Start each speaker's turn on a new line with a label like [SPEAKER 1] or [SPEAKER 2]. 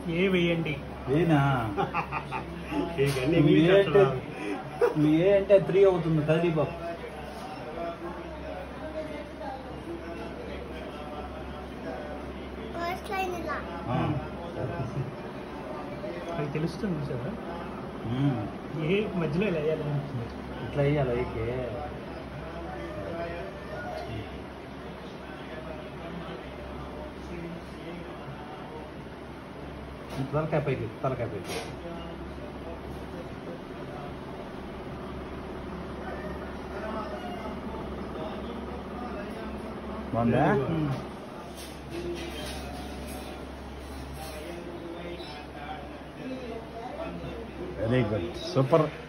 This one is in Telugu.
[SPEAKER 1] ఏ వేయండి
[SPEAKER 2] ఏనా
[SPEAKER 3] ఇవన్నీ
[SPEAKER 2] మీ
[SPEAKER 3] ఇంగ్లీష్
[SPEAKER 2] ఏ అంటే
[SPEAKER 3] అక్షరాలు.
[SPEAKER 2] మీ ఏ అంటే త్రీ అవుతుంది కదీ బాబు
[SPEAKER 4] ఫస్ట్ లైన్ ఇలా
[SPEAKER 2] ఆ.
[SPEAKER 1] అది తెలుస్తుంది సార్
[SPEAKER 2] ఉమ్.
[SPEAKER 1] ఏ మధ్యలో ఇలా వేయాలి
[SPEAKER 2] ఇట్లా వేయాలి అయితే తలకాయ పైకి తలకాయ పైకి బాగుందా
[SPEAKER 1] ఉమ్.
[SPEAKER 2] Very good super